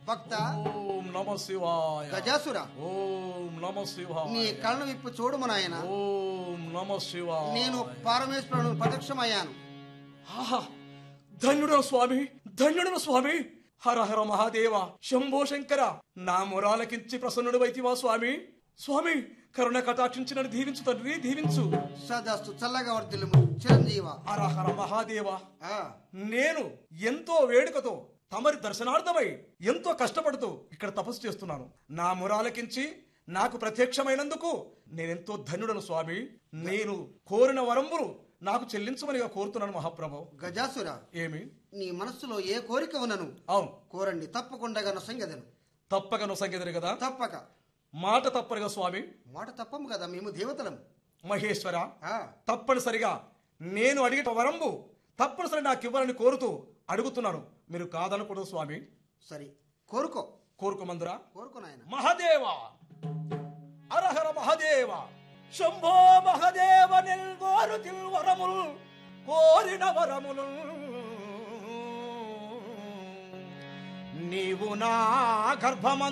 భక్త ఓం నమ శివాయ గజాసుర ఓం నమ శివాయ నీ కళ్ళను విప్పు చూడుము నాయన ఓం నమ శివాయ నేను పరమేశ్వరుడు ప్రత్యక్షమయ్యాను ఆహా ధన్యుడను స్వామి ధన్యుడను స్వామి హర హర మహాదేవ శంభో శంకర నా మొరాలకించి ప్రసన్నుడు వైతివా స్వామి స్వామి కరుణ కటాక్షించి నన్ను దీవించు తండ్రి దీవించు సదస్తు చల్లగా వర్ధిల్లుము చిరంజీవ హర హర మహాదేవ ఆ, నేను ఎంతో వేడుకతో తమరి దర్శనార్థమై ఎంతో కష్టపడుతూ ఇక్కడ తపస్సు చేస్తున్నాను నా మురాలకించి నాకు ప్రత్యక్షమైనందుకు నేనెంతో ధన్యుడను స్వామి నేను కోరిన వరంబులు నాకు చెల్లించమనిగా కోరుతున్నాను మహాప్రభు గజాసుర ఏమి నీ మనస్సులో ఏ కోరిక ఉన్నను అవును కోరండి తప్పకుండా సంగదను తప్పక నువ్వు సంగీతరు కదా తప్పక మాట తప్పరుగా స్వామి మాట తప్పము కదా మేము దేవతలం మహేశ్వర ఆ, తప్పనిసరిగా నేను అడిగిన వరంబు తప్పనిసరి నాకు ఇవ్వాలని కోరుతూ అడుగుతున్నాను మీరు కాదనకూడదు స్వామి సరే కోరుకో కోరుకోమందురా కోరుకో నాయన మహదేవ అరహర మహదేవ శంభో మహదేవ నిల్గోరు తిల్వరముల్ కోరిన వరములు నీవు నా గర్భమ